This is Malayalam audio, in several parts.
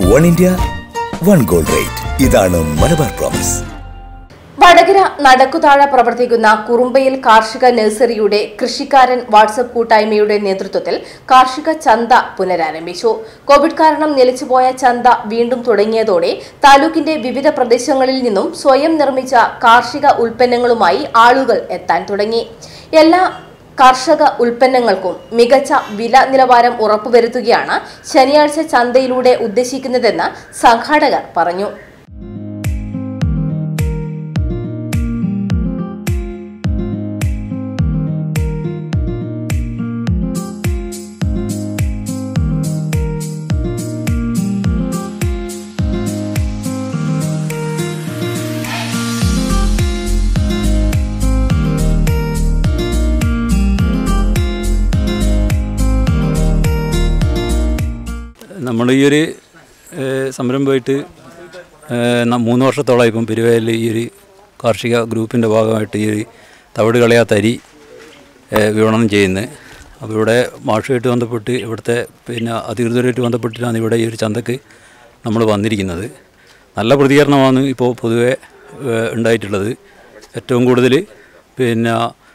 One India one gold rate ഇതാണ് മലബാർ പ്രോമിസ് വടകര നടക്കുതാഴ പ്രവർത്തിക്കുന്ന കുറുമ്പയിൽ കാർഷിക നഴ്സറിയുടെ കൃഷിക്കാരൻ വാട്സപ്പ് കൂട്ടായ്മയുടെ നേതൃത്വത്തിൽ കാർഷിക ചന്ത പുനരാരംഭിച്ചു കോവിഡ് കാരണം നിലച്ചുപോയ ചന്ത വീണ്ടും തുടങ്ങിയതോടെ താലൂക്കിന്റെ വിവിധ പ്രദേശങ്ങളിൽ നിന്നും സ്വയം നിർമ്മിച്ച കാർഷിക ഉൽപ്പന്നങ്ങളുമായി ആളുകൾ എത്താൻ തുടങ്ങി എല്ലാ കർഷക ഉൽപ്പന്നങ്ങൾക്കും മികച്ച വില നിലവാരം ഉറപ്പുവരുത്തുകയാണ് ശനിയാഴ്ച ചന്തയിലൂടെ ഉദ്ദേശിക്കുന്നതെന്ന് സംഘാടകർ പറഞ്ഞു നമ്മൾ ഈ ഒരു ഏഹ്, സംരംഭമായിട്ട് ഏഹ്, ന- മൂന്ന് വർഷത്തോളമായി ഇപ്പം പെരുവയലിൽ ഈ ഒരു കാർഷിക ഗ്രൂപ്പിൻ്റെ ഭാഗമായിട്ട് ഈ ഒരു തവിട് കളയാത്ത അരി ഏഹ്, വിപണനം ചെയ്യുന്നത് അപ്പോൾ ഇവിടെ മാഷുമായിട്ട് ബന്ധപ്പെട്ട് ഇവിടുത്തെ പിന്നെ അധികൃതരുമായിട്ട് ബന്ധപ്പെട്ടിട്ടാണ് ഇവിടെ ഈ ഒരു ചന്തക്ക് നമ്മൾ വന്നിരിക്കുന്നത് നല്ല പ്രതികരണമാണ് ഇപ്പോൾ പൊതുവെ ഏഹ്, ഉണ്ടായിട്ടുള്ളത് ഏറ്റവും കൂടുതൽ പിന്നെ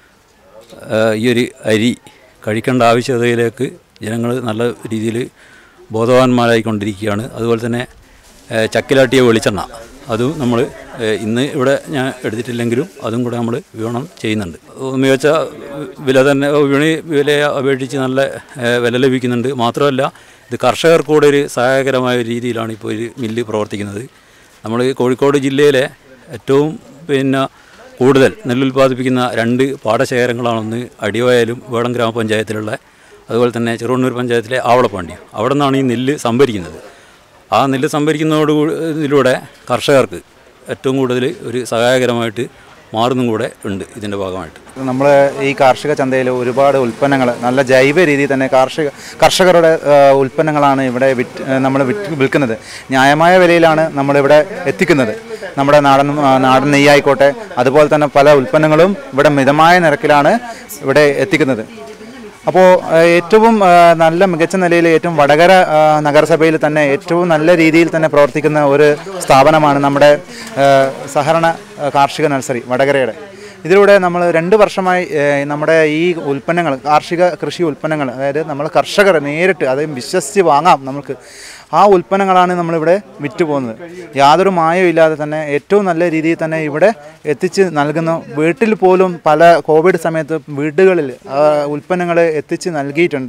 ഏഹ്, ഈ ഒരു അരി കഴിക്കേണ്ട ആവശ്യകതയിലേക്ക് ജനങ്ങൾ നല്ല രീതിയിൽ ബോധവാന്മാരായിക്കൊണ്ടിരിക്കുകയാണ് അതുപോലെ തന്നെ ഏഹ്, ചക്കിലാട്ടിയ വെളിച്ചെണ്ണ അതും നമ്മൾ ഏഹ്, ഇന്ന് ഇവിടെ ഞാൻ എടുത്തിട്ടില്ലെങ്കിലും അതും കൂടെ നമ്മൾ വിപണനം ചെയ്യുന്നുണ്ട് മികച്ച വില തന്നെ വിപണി വിലയെ അപേക്ഷിച്ച് നല്ല ഏഹ്, വില ലഭിക്കുന്നുണ്ട് മാത്രമല്ല ഇത് കർഷകർക്ക് കൂടെ ഒരു സഹായകരമായ ഒരു രീതിയിലാണ് ഇപ്പോൾ ഒരു മില്ല് പ്രവർത്തിക്കുന്നത് നമ്മൾ കോഴിക്കോട് ജില്ലയിലെ ഏറ്റവും പിന്നെ കൂടുതൽ നെല്ലുൽപ്പാദിപ്പിക്കുന്ന രണ്ട് പാടശേഖരങ്ങളാണൊന്ന് അടിവായാലും വേളം ഗ്രാമപഞ്ചായത്തിലുള്ള അതുപോലെ തന്നെ ചെറുവണ്ണൂർ പഞ്ചായത്തിലെ ആവളപ്പാണ്ടി അവിടെ നിന്നാണ് ഈ നെല്ല് സംഭരിക്കുന്നത് ആ നെല്ല് സംഭരിക്കുന്നതോടുകൂടിലൂടെ കർഷകർക്ക് ഏറ്റവും കൂടുതൽ ഒരു സഹായകരമായിട്ട് മാറുന്നും കൂടെ ഉണ്ട് ഇതിൻ്റെ ഭാഗമായിട്ട് നമ്മൾ ഈ കാർഷിക ചന്തയിൽ ഒരുപാട് ഉൽപ്പന്നങ്ങൾ നല്ല ജൈവ രീതിയിൽ തന്നെ കാർഷിക കർഷകരുടെ ആ, ഉൽപ്പന്നങ്ങളാണ് ഇവിടെ വിറ്റ് നമ്മൾ വിറ്റ് വിൽക്കുന്നത് ന്യായമായ വിലയിലാണ് നമ്മളിവിടെ എത്തിക്കുന്നത് നമ്മുടെ നാടൻ ആ, നാടൻ നെയ്യായിക്കോട്ടെ അതുപോലെ തന്നെ പല ഉൽപ്പന്നങ്ങളും ഇവിടെ മിതമായ നിരക്കിലാണ് ഇവിടെ എത്തിക്കുന്നത് അപ്പോൾ ആ, ഏറ്റവും ആ, നല്ല മികച്ച നിലയിൽ ഏറ്റവും വടകര ആ, നഗരസഭയിൽ തന്നെ ഏറ്റവും നല്ല രീതിയിൽ തന്നെ പ്രവർത്തിക്കുന്ന ഒരു സ്ഥാപനമാണ് നമ്മുടെ ആ, സഹകരണ ആ, കാർഷിക നഴ്സറി വടകരയുടെ ഇതിലൂടെ നമ്മൾ രണ്ട് വർഷമായി ഏഹ്, നമ്മുടെ ഈ ഉൽപ്പന്നങ്ങൾ കാർഷിക കൃഷി ഉൽപ്പന്നങ്ങൾ അതായത് നമ്മൾ കർഷകർ നേരിട്ട് അത് വിശ്വസിച്ച് വാങ്ങാം നമുക്ക് ആ ഉൽപ്പന്നങ്ങളാണ് നമ്മളിവിടെ വിറ്റ് പോകുന്നത് യാതൊരു മായവും ഇല്ലാതെ തന്നെ ഏറ്റവും നല്ല രീതിയിൽ തന്നെ ഇവിടെ എത്തിച്ച് നൽകുന്നു വീട്ടിൽ പോലും പല കോവിഡ് സമയത്ത് വീടുകളിൽ ആ ഉൽപ്പന്നങ്ങൾ എത്തിച്ച് നൽകിയിട്ടുണ്ട്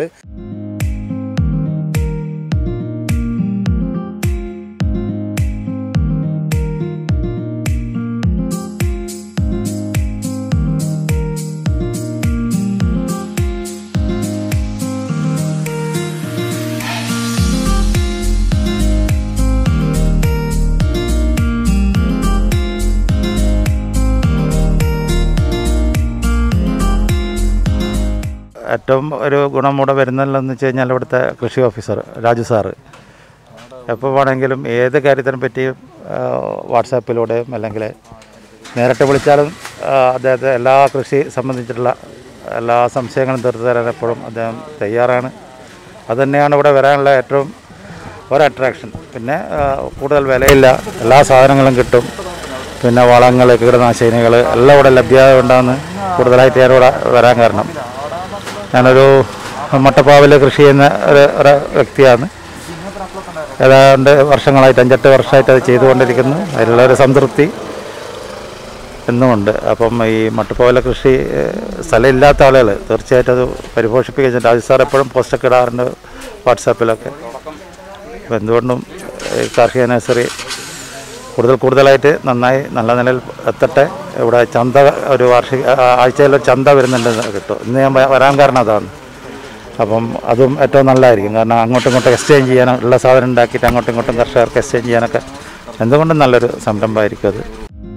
ഏറ്റവും ഒരു ഗുണം കൂടെ വരുന്നതെന്ന് വെച്ച് കഴിഞ്ഞാൽ ഇവിടുത്തെ കൃഷി ഓഫീസർ രാജു സാറ് എപ്പോൾ വേണമെങ്കിലും ഏത് കാര്യത്തിനെ പറ്റിയും ആ, വാട്സാപ്പിലൂടെയും അല്ലെങ്കിൽ നേരിട്ട് വിളിച്ചാലും ആ, അദ്ദേഹത്തെ എല്ലാ കൃഷി സംബന്ധിച്ചിട്ടുള്ള എല്ലാ സംശയങ്ങളും തീർത്തു തരാൻ എപ്പോഴും അദ്ദേഹം തയ്യാറാണ് അതുതന്നെയാണ് ഇവിടെ വരാനുള്ള ഏറ്റവും ഒരു അട്രാക്ഷൻ പിന്നെ ആ, കൂടുതൽ വിലയില്ല എല്ലാ സാധനങ്ങളും കിട്ടും പിന്നെ വളങ്ങൾ കീടനാശിനികൾ എല്ലാം ഇവിടെ ലഭ്യത ഉണ്ടാകുന്ന കൂടുതലായിട്ട് ഞാനിവിടെ വരാൻ കാരണം ഞാനൊരു മട്ടപ്പാവിൽ കൃഷി ചെയ്യുന്ന ഒരു ഒരു വ്യക്തിയാണ് ഏതാണ്ട് വർഷങ്ങളായിട്ട് അഞ്ചെട്ട് വർഷമായിട്ട് അത് ചെയ്തുകൊണ്ടിരിക്കുന്നു അതിലുള്ള ഒരു സംതൃപ്തി എന്നുമുണ്ട് അപ്പം ഈ മട്ടുപ്പാവിലെ കൃഷി ഏഹ്, സ്ഥലമില്ലാത്ത ആളുകൾ തീർച്ചയായിട്ടും അത് പരിപോഷിപ്പിക്കുക രാജു സാർ എപ്പോഴും പോസ്റ്റൊക്കെ ഇടാറുണ്ട് വാട്സാപ്പിലൊക്കെ അപ്പം എന്തുകൊണ്ടും ഈ കാർഷിക നഴ്സറി കൂടുതൽ കൂടുതലായിട്ട് നന്നായി നല്ല നിലയിൽ എത്തട്ടെ ഇവിടെ ചന്ത ഒരു വാർഷിക ആ- ആഴ്ചയിൽ ഒരു ചന്ത വരുന്നുണ്ടെന്ന് കിട്ടും ഇന്ന് ഞാൻ വ- വരാൻ കാരണം അതാണ് അപ്പം അതും ഏറ്റവും നല്ലതായിരിക്കും കാരണം അങ്ങോട്ടും ഇങ്ങോട്ടും എക്സ്ചേഞ്ച് ചെയ്യാനും ഉള്ള സാധനം ഉണ്ടാക്കിയിട്ട് അങ്ങോട്ടും ഇങ്ങോട്ടും കർഷകർക്ക് എക്സ്ചേഞ്ച് ചെയ്യാനൊക്കെ എന്തുകൊണ്ടും നല്ലൊരു സംരംഭമായിരിക്കും അത്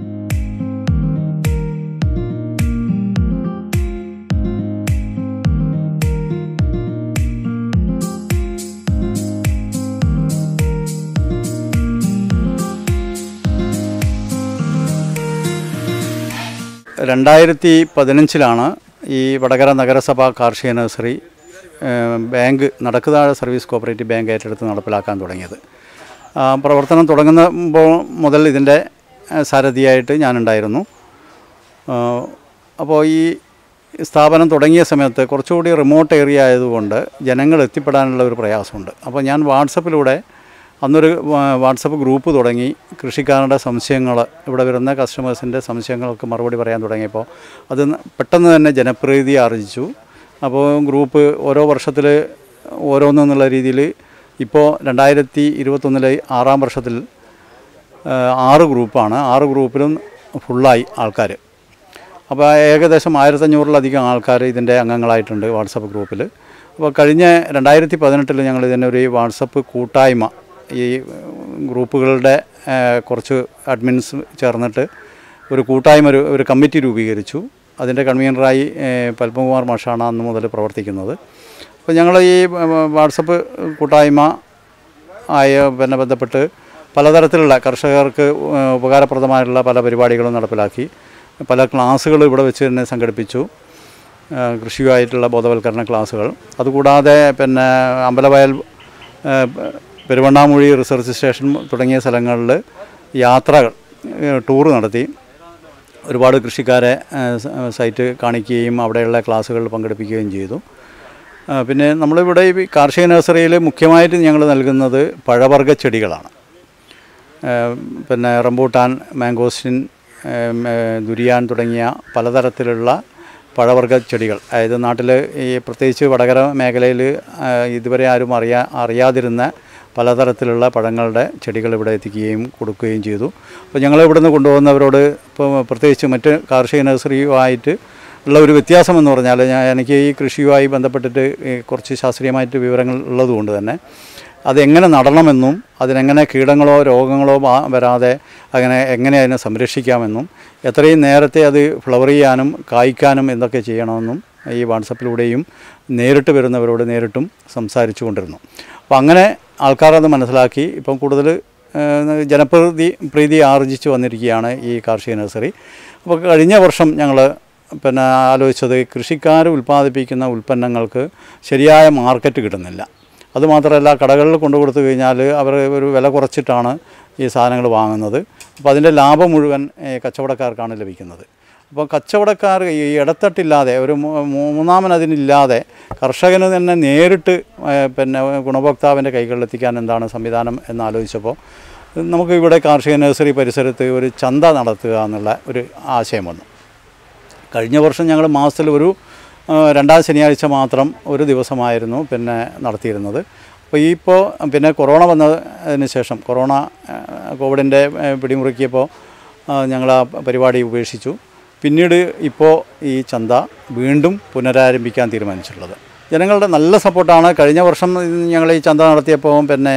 രണ്ടായിരത്തി പതിനഞ്ചിലാണ് ഈ വടകര നഗരസഭ കാർഷിക നഴ്സറി ഏഹ്, ബാങ്ക് നടക്കുതാഴ സർവീസ് കോപ്പറേറ്റീവ് ബാങ്ക് ഏറ്റെടുത്ത് നടപ്പിലാക്കാൻ തുടങ്ങിയത് ആ, പ്രവർത്തനം തുടങ്ങുമ്പോൾ മുതൽ ഇതിൻ്റെ ആ, സാരഥിയായിട്ട് ഞാനുണ്ടായിരുന്നു ആ, അപ്പോൾ ഈ സ്ഥാപനം തുടങ്ങിയ സമയത്ത് കുറച്ചുകൂടി റിമോട്ട് ഏരിയ ആയതുകൊണ്ട് ജനങ്ങൾ എത്തിപ്പെടാനുള്ള ഒരു പ്രയാസമുണ്ട് അപ്പോൾ ഞാൻ വാട്സപ്പിലൂടെ അന്നൊരു വാ- വാട്സപ്പ് ഗ്രൂപ്പ് തുടങ്ങി കൃഷിക്കാരുടെ സംശയങ്ങൾ ഇവിടെ വരുന്ന കസ്റ്റമേഴ്സിൻ്റെ സംശയങ്ങൾക്ക് മറുപടി പറയാൻ തുടങ്ങിയപ്പോൾ അത് ന- പെട്ടെന്ന് തന്നെ ജനപ്രീതി ആർജിച്ചു അപ്പോൾ ഗ്രൂപ്പ് ഓരോ വർഷത്തിൽ ഓരോന്നെന്നുള്ള രീതിയിൽ ഇപ്പോൾ രണ്ടായിരത്തി ഇരുപത്തൊന്നിലെ ആറാം വർഷത്തിൽ ആ, ആറ് ഗ്രൂപ്പാണ് ആറ് ഗ്രൂപ്പിലും ഫുള്ളായി ആൾക്കാർ അപ്പോൾ ഏകദേശം ആയിരത്തഞ്ഞൂറിലധികം ആൾക്കാർ ഇതിൻ്റെ അംഗങ്ങളായിട്ടുണ്ട് വാട്സപ്പ് ഗ്രൂപ്പിൽ അപ്പോൾ കഴിഞ്ഞ രണ്ടായിരത്തി പതിനെട്ടിൽ ഞങ്ങൾ ഇതിൻ്റെ ഒരു വാട്സപ്പ് കൂട്ടായ്മ ഈ ഗ്രൂപ്പുകളുടെ ആ, കുറച്ച് അഡ്മിൻസ് ചേർന്നിട്ട് ഒരു കൂട്ടായ്മ ഒരു ഒരു കമ്മിറ്റി രൂപീകരിച്ചു അതിൻ്റെ കൺവീനറായി ഏ, പത്മകുമാർ മാഷാണ് അന്ന് മുതൽ പ്രവർത്തിക്കുന്നത് അപ്പോൾ ഞങ്ങൾ ഈ ആ, വാട്സപ്പ് കൂട്ടായ്മ ആയ പിന്നെ ബന്ധപ്പെട്ട് പലതരത്തിലുള്ള കർഷകർക്ക് ഏഹ്, ഉപകാരപ്രദമായിട്ടുള്ള പല പരിപാടികളും നടപ്പിലാക്കി പല ക്ലാസ്സുകൾ ഇവിടെ വെച്ച് തന്നെ സംഘടിപ്പിച്ചു ഏഹ്, കൃഷിയുമായിട്ടുള്ള ബോധവൽക്കരണ ക്ലാസ്സുകൾ അതുകൂടാതെ പിന്നെ അമ്പലവയൽ ഏഹ്, പെരുവണ്ണാമൂഴി റിസർച്ച് സ്റ്റേഷൻ തുടങ്ങിയ സ്ഥലങ്ങളിൽ യാത്രകൾ ഏഹ്, ടൂർ നടത്തി ഒരുപാട് കൃഷിക്കാരെ ഏഹ്, സ- സൈറ്റ് കാണിക്കുകയും അവിടെയുള്ള ക്ലാസ്സുകളിൽ പങ്കെടുപ്പിക്കുകയും ചെയ്തു ആ, പിന്നെ നമ്മളിവിടെ ഈ കാർഷിക നഴ്സറിയിൽ മുഖ്യമായിട്ട് ഞങ്ങൾ നൽകുന്നത് പഴവർഗ്ഗ ചെടികളാണ് ആ, പിന്നെ റംബൂട്ടാൻ മാംഗോസ്റ്റിൻ ഏം, ഏ, ദുരിയാൻ തുടങ്ങിയ പലതരത്തിലുള്ള പഴവർഗ്ഗ ചെടികൾ അതായത് നാട്ടിൽ ഈ പ്രത്യേകിച്ച് വടകര മേഖലയിൽ ആ, ഇതുവരെ ആരും അറിയാ അറിയാതിരുന്ന പലതരത്തിലുള്ള പഴങ്ങളുടെ ചെടികൾ ഇവിടെ എത്തിക്കുകയും കൊടുക്കുകയും ചെയ്തു അപ്പോൾ ഞങ്ങൾ ഇവിടുന്ന് കൊണ്ടുപോകുന്നവരോട് ഇപ്പോൾ പ്രത്യേകിച്ച് മറ്റ് കാർഷിക നഴ്സറിയുമായിട്ട് ഉള്ള ഒരു വ്യത്യാസം എന്ന് പറഞ്ഞാൽ ഞാൻ എനിക്ക് ഈ കൃഷിയുമായി ബന്ധപ്പെട്ടിട്ട് ഈ കുറച്ച് ശാസ്ത്രീയമായിട്ട് വിവരങ്ങൾ ഉള്ളതുകൊണ്ട് തന്നെ അതെങ്ങനെ നടണമെന്നും അതിനെങ്ങനെ കീടങ്ങളോ രോഗങ്ങളോ വാ- വരാതെ അങ്ങനെ എങ്ങനെ അതിനെ സംരക്ഷിക്കാമെന്നും എത്രയും നേരത്തെ അത് ഫ്ലവർ ചെയ്യാനും കായ്ക്കാനും എന്തൊക്കെ ചെയ്യണമെന്നും ഈ വാട്സപ്പിലൂടെയും നേരിട്ട് വരുന്നവരോട് നേരിട്ടും സംസാരിച്ചു കൊണ്ടിരുന്നു അപ്പോൾ അങ്ങനെ ആൾക്കാരത് മനസ്സിലാക്കി ഇപ്പം കൂടുതൽ ഏഹ്, ജനപ്രീതി പ്രീതി ആർജിച്ചു വന്നിരിക്കുകയാണ് ഈ കാർഷിക നഴ്സറി അപ്പോൾ കഴിഞ്ഞ വർഷം ഞങ്ങൾ പിന്നെ ആലോചിച്ചത് കൃഷിക്കാർ ഉൽപ്പാദിപ്പിക്കുന്ന ഉൽപ്പന്നങ്ങൾക്ക് ശരിയായ മാർക്കറ്റ് കിട്ടുന്നില്ല അതുമാത്രമല്ല കടകളിൽ കൊണ്ടു കൊടുത്തു കഴിഞ്ഞാൽ അവർ ഒരു വില കുറച്ചിട്ടാണ് ഈ സാധനങ്ങൾ വാങ്ങുന്നത് അപ്പോൾ അതിൻ്റെ ലാഭം മുഴുവൻ ഏ, കച്ചവടക്കാർക്കാണ് ലഭിക്കുന്നത് അപ്പോൾ കച്ചവടക്കാർ ഈ ഇടത്തട്ടില്ലാതെ ഒരു മൂ- മൂന്നാമൻ അതിനില്ലാതെ കർഷകന് തന്നെ നേരിട്ട് ഏ, പിന്നെ ഗുണഭോക്താവിൻ്റെ കൈകളിലെത്തിക്കാൻ എന്താണ് സംവിധാനം എന്നാലോചിച്ചപ്പോൾ നമുക്ക് ഇവിടെ കാർഷിക നഴ്സറി പരിസരത്ത് ഒരു ചന്ത നടത്തുക എന്നുള്ള ഒരു ആശയം വന്നു കഴിഞ്ഞ വർഷം ഞങ്ങൾ മാസത്തിൽ ഒരു ആ, രണ്ടാം ശനിയാഴ്ച മാത്രം ഒരു ദിവസമായിരുന്നു പിന്നെ നടത്തിയിരുന്നത് അപ്പോൾ ഈ ഇപ്പോൾ പിന്നെ കൊറോണ വന്നതിന് ശേഷം കൊറോണ ആ, കോവിഡിൻ്റെ ആ, പിടിമുറുക്കിയപ്പോൾ ഞങ്ങൾ ആ പരിപാടി ഉപേക്ഷിച്ചു പിന്നീട് ഇപ്പോൾ ഈ ചന്ത വീണ്ടും പുനരാരംഭിക്കാൻ തീരുമാനിച്ചിട്ടുള്ളത് ജനങ്ങളുടെ നല്ല സപ്പോർട്ടാണ് കഴിഞ്ഞ വർഷം ഞങ്ങൾ ഈ ചന്ത നടത്തിയപ്പോൾ പിന്നെ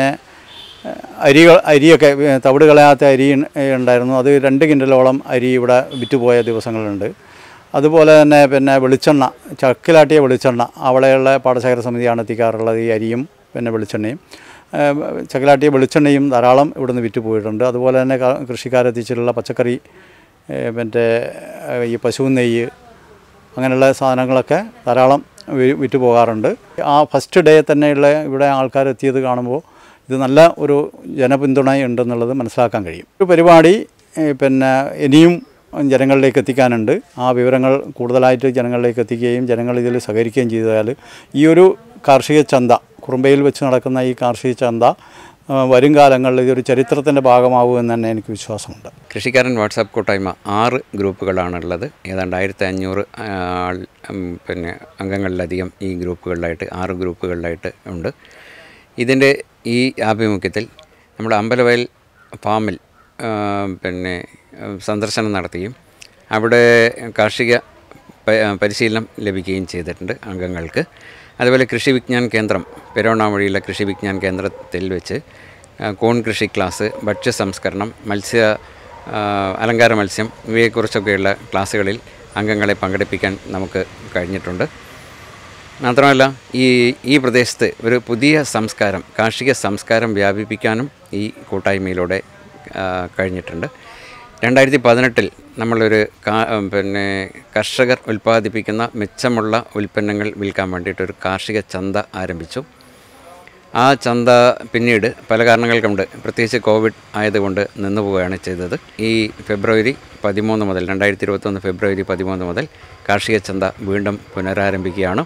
അരികൾ അരിയൊക്കെ ഏ, തവിട് കളയാത്ത അരി ഉൺ- ഏ, ഉണ്ടായിരുന്നു അത് രണ്ട് കിൻഡലോളം അരി ഇവിടെ വിറ്റുപോയ ദിവസങ്ങളുണ്ട് അതുപോലെ തന്നെ പിന്നെ വെളിച്ചെണ്ണ ചക്കിലാട്ടിയ വെളിച്ചെണ്ണ അവിടെയുള്ള പാടശേഖര സമിതിയാണ് എത്തിക്കാറുള്ളത് ഈ അരിയും പിന്നെ വെളിച്ചെണ്ണയും ഏ, ചക്കിലാട്ടിയ വെളിച്ചെണ്ണയും ധാരാളം ഇവിടുന്ന് വിറ്റ് പോയിട്ടുണ്ട് അതുപോലെ തന്നെ ക- കൃഷിക്കാരെത്തിച്ചിട്ടുള്ള പച്ചക്കറി ഏ, മറ്റേ ഏ, ഈ പശു നെയ്യ് അങ്ങനെയുള്ള സാധനങ്ങളൊക്കെ ധാരാളം വി- വിറ്റ് പോകാറുണ്ട് ആ ഫസ്റ്റ് ഡേ തന്നെയുള്ള ഇവിടെ ആൾക്കാർ എത്തിയത് കാണുമ്പോൾ ഇത് നല്ല ഒരു ജനപിന്തുണ ഉണ്ടെന്നുള്ളത് മനസ്സിലാക്കാൻ കഴിയും ഒരു പരിപാടി ഏ, പിന്നെ ഇനിയും ജനങ്ങളിലേക്ക് എത്തിക്കാനുണ്ട് ആ വിവരങ്ങൾ കൂടുതലായിട്ട് ജനങ്ങളിലേക്ക് എത്തിക്കുകയും ജനങ്ങൾ ഇതിൽ സഹകരിക്കുകയും ചെയ്താൽ ഈ ഒരു കാർഷിക ചന്ത കുറുമ്പയിൽ വെച്ച് നടക്കുന്ന ഈ കാർഷിക ചന്ത ആ, വരും കാലങ്ങളിൽ ഇതൊരു ചരിത്രത്തിൻ്റെ ഭാഗമാവുമെന്ന് തന്നെ എനിക്ക് വിശ്വാസമുണ്ട് കൃഷിക്കാരൻ വാട്സാപ്പ് കൂട്ടായ്മ ആറ് ഗ്രൂപ്പുകളാണുള്ളത് ഏതാണ്ട് ആയിരത്തി അഞ്ഞൂറ് ആൾ ഉം, പിന്നെ അംഗങ്ങളിലധികം ഈ ഗ്രൂപ്പുകളിലായിട്ട് ആറ് ഗ്രൂപ്പുകളിലായിട്ട് ഉണ്ട് ഇതിൻ്റെ ഈ ആഭിമുഖ്യത്തിൽ നമ്മുടെ അമ്പലവയൽ ഫാമിൽ ആ, പിന്നെ ആ, സന്ദർശനം നടത്തുകയും അവിടെ കാർഷിക പ- പരിശീലനം ലഭിക്കുകയും ചെയ്തിട്ടുണ്ട് അംഗങ്ങൾക്ക് അതുപോലെ കൃഷി വിജ്ഞാൻ കേന്ദ്രം പെരോണാമൊഴിയിലെ കൃഷി വിജ്ഞാൻ കേന്ദ്രത്തിൽ വെച്ച് ആ, കൂൺ കൃഷി ക്ലാസ് ഭക്ഷ്യ സംസ്കരണം മത്സ്യ ആ, അലങ്കാര മത്സ്യം ഇവയെക്കുറിച്ചൊക്കെയുള്ള ക്ലാസ്സുകളിൽ അംഗങ്ങളെ പങ്കെടുപ്പിക്കാൻ നമുക്ക് കഴിഞ്ഞിട്ടുണ്ട് മാത്രമല്ല ഈ ഈ പ്രദേശത്ത് ഒരു പുതിയ സംസ്കാരം കാർഷിക സംസ്കാരം വ്യാപിപ്പിക്കാനും ഈ കൂട്ടായ്മയിലൂടെ ആ, കഴിഞ്ഞിട്ടുണ്ട് രണ്ടായിരത്തി പതിനെട്ടിൽ നമ്മളൊരു കാ പിന്നെ കർഷകർ ഉൽപ്പാദിപ്പിക്കുന്ന മിച്ചമുള്ള ഉൽപ്പന്നങ്ങൾ വിൽക്കാൻ വേണ്ടിയിട്ടൊരു കാർഷിക ചന്ത ആരംഭിച്ചു ആ ചന്ത പിന്നീട് പല കാരണങ്ങൾ കൊണ്ട് പ്രത്യേകിച്ച് കോവിഡ് ആയതുകൊണ്ട് നിന്നു പോവുകയാണ് ചെയ്തത് ഈ ഫെബ്രുവരി പതിമൂന്ന് മുതൽ രണ്ടായിരത്തി ഇരുപത്തൊന്ന് ഫെബ്രുവരി പതിമൂന്ന് മുതൽ കാർഷിക ചന്ത വീണ്ടും പുനരാരംഭിക്കുകയാണ്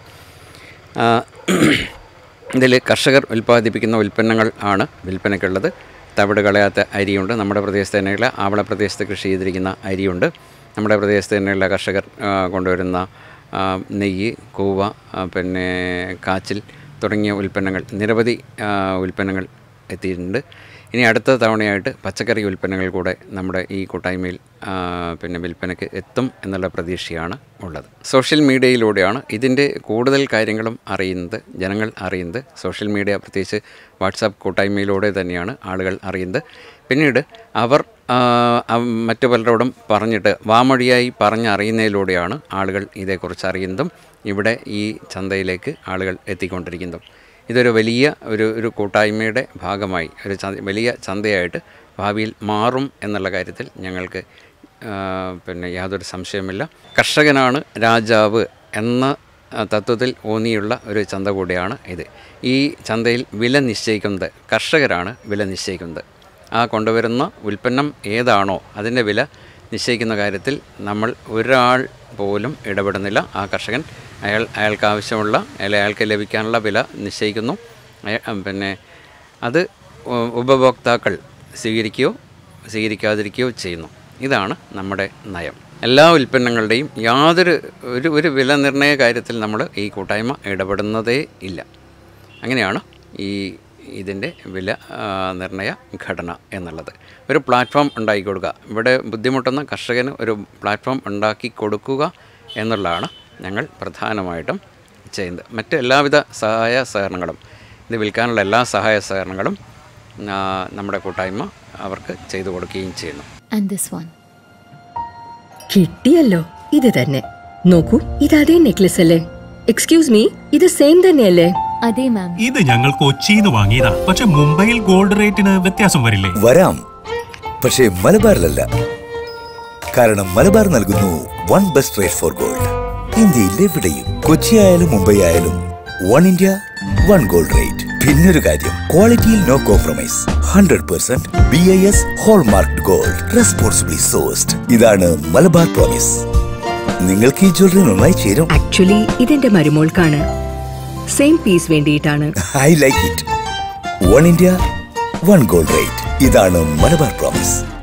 ഇതിൽ കർഷകർ ഉൽപ്പാദിപ്പിക്കുന്ന ഉൽപ്പന്നങ്ങൾ ആണ് വിൽപ്പനയ്ക്കുള്ളത് തവിട് കളയാത്ത അരിയുണ്ട് നമ്മുടെ പ്രദേശത്ത് തന്നെയുള്ള ആവള പ്രദേശത്ത് കൃഷി ചെയ്തിരിക്കുന്ന അരിയുണ്ട് നമ്മുടെ പ്രദേശത്ത് തന്നെയുള്ള കർഷകർ ആ, കൊണ്ടുവരുന്ന ആ, നെയ്യ് കൂവ ആ, പിന്നെ കാച്ചിൽ തുടങ്ങിയ ഉൽപ്പന്നങ്ങൾ നിരവധി ആ, ഉൽപ്പന്നങ്ങൾ എത്തിയിട്ടുണ്ട് ഇനി അടുത്ത തവണയായിട്ട് പച്ചക്കറി ഉൽപ്പന്നങ്ങൾ കൂടെ നമ്മുടെ ഈ കൂട്ടായ്മയിൽ ആ, പിന്നെ വിൽപ്പനയ്ക്ക് എത്തും എന്നുള്ള പ്രതീക്ഷയാണ് ഉള്ളത് സോഷ്യൽ മീഡിയയിലൂടെയാണ് ഇതിൻ്റെ കൂടുതൽ കാര്യങ്ങളും അറിയുന്നത് ജനങ്ങൾ അറിയുന്നത് സോഷ്യൽ മീഡിയ പ്രത്യേകിച്ച് വാട്സാപ്പ് കൂട്ടായ്മയിലൂടെ തന്നെയാണ് ആളുകൾ അറിയുന്നത് പിന്നീട് അവർ ആ, അവ- മറ്റു പലരോടും പറഞ്ഞിട്ട് വാമൊഴിയായി പറഞ്ഞറിയുന്നതിലൂടെയാണ് ആളുകൾ ഇതേക്കുറിച്ച് അറിയുന്നതും ഇവിടെ ഈ ചന്തയിലേക്ക് ആളുകൾ എത്തിക്കൊണ്ടിരിക്കുന്നതും ഇതൊരു വലിയ ഒരു ഒരു കൂട്ടായ്മയുടെ ഭാഗമായി ഒരു ചന്ത വലിയ ചന്തയായിട്ട് ഭാവിയിൽ മാറും എന്നുള്ള കാര്യത്തിൽ ഞങ്ങൾക്ക് ആ, പിന്നെ യാതൊരു സംശയമില്ല കർഷകനാണ് രാജാവ് എന്ന ആ, തത്വത്തിൽ ഊന്നിയുള്ള ഒരു ചന്ത കൂടിയാണ് ഇത് ഈ ചന്തയിൽ വില നിശ്ചയിക്കുന്നത് കർഷകരാണ് വില നിശ്ചയിക്കുന്നത് ആ കൊണ്ടുവരുന്ന ഉൽപ്പന്നം ഏതാണോ അതിൻ്റെ വില നിശ്ചയിക്കുന്ന കാര്യത്തിൽ നമ്മൾ ഒരാൾ പോലും ഇടപെടുന്നില്ല ആ കർഷകൻ അയാൾ അയാൾക്ക് ആവശ്യമുള്ള അല്ലെ അയാൾക്ക് ലഭിക്കാനുള്ള വില നിശ്ചയിക്കുന്നു അയ- പിന്നെ അത് ഉ- ഉപഭോക്താക്കൾ സ്വീകരിക്കുകയോ സ്വീകരിക്കാതിരിക്കുകയോ ചെയ്യുന്നു ഇതാണ് നമ്മുടെ നയം എല്ലാ ഉൽപ്പന്നങ്ങളുടെയും യാതൊരു ഒരു ഒരു വില നിർണ്ണയ കാര്യത്തിൽ നമ്മൾ ഈ കൂട്ടായ്മ ഇടപെടുന്നതേ ഇല്ല അങ്ങനെയാണ് ഈ ഇതിൻ്റെ വില ആ, നിർണ്ണയ ഘടന എന്നുള്ളത് ഒരു പ്ലാറ്റ്ഫോം ഉണ്ടാക്കി കൊടുക്കുക ഇവിടെ ബുദ്ധിമുട്ടുന്ന കർഷകന് ഒരു പ്ലാറ്റ്ഫോം ഉണ്ടാക്കി കൊടുക്കുക എന്നുള്ളതാണ് ഞങ്ങൾ പ്രധാനമായിട്ടും ചെയ്യുന്നത് മറ്റ് എല്ലാവിധ സഹായ സഹകരണങ്ങളും ഇത് വിൽക്കാനുള്ള എല്ലാ സഹായ സഹകരണങ്ങളും ആ, നമ്മുടെ കൂട്ടായ്മ അവർക്ക് ചെയ്തു കൊടുക്കുകയും ചെയ്യുന്നു And this one. കിട്ടിയല്ലോ ഇത് തന്നെ നോക്കൂ ഇത് അതേ നെക്ലസ് അല്ലേ എക്സ്ക്യൂസ് മീ ഇത് സെയിം തന്നെയല്ലേ അതെ മാം ഇത് ഞങ്ങൾ കൊച്ചിന്ന് വാങ്ങിയതാ പക്ഷെ മുംബൈയിൽ ഗോൾഡ് റേറ്റിന് വ്യത്യാസം വരില്ലേ വരാം പക്ഷേ മലബാറിലല്ല കാരണം മലബാർ നൽകുന്നു one best rate for gold ഇന്ത്യയിൽ എവിടെയും കൊച്ചി ആയാലും മുംബൈ ആയാലും one India one gold rate പിന്നൊരു കാര്യം ക്വാളിറ്റിയിൽ no compromise hundred percent B I S hallmark gold responsibly sourced ഇതാണ് മലബാർ പ്രോമിസ് നിങ്ങൾക്ക് ഈ ജ്വല്ലറി നന്നായി ചേരും ആക്ച്വലി ഇതെന്റെ മരുമോൾക്കാണ് സെയിം പീസ് വേണ്ടിയിട്ടാണ് I like it one India one gold rate ഇതാണ് മലബാർ പ്രോമിസ്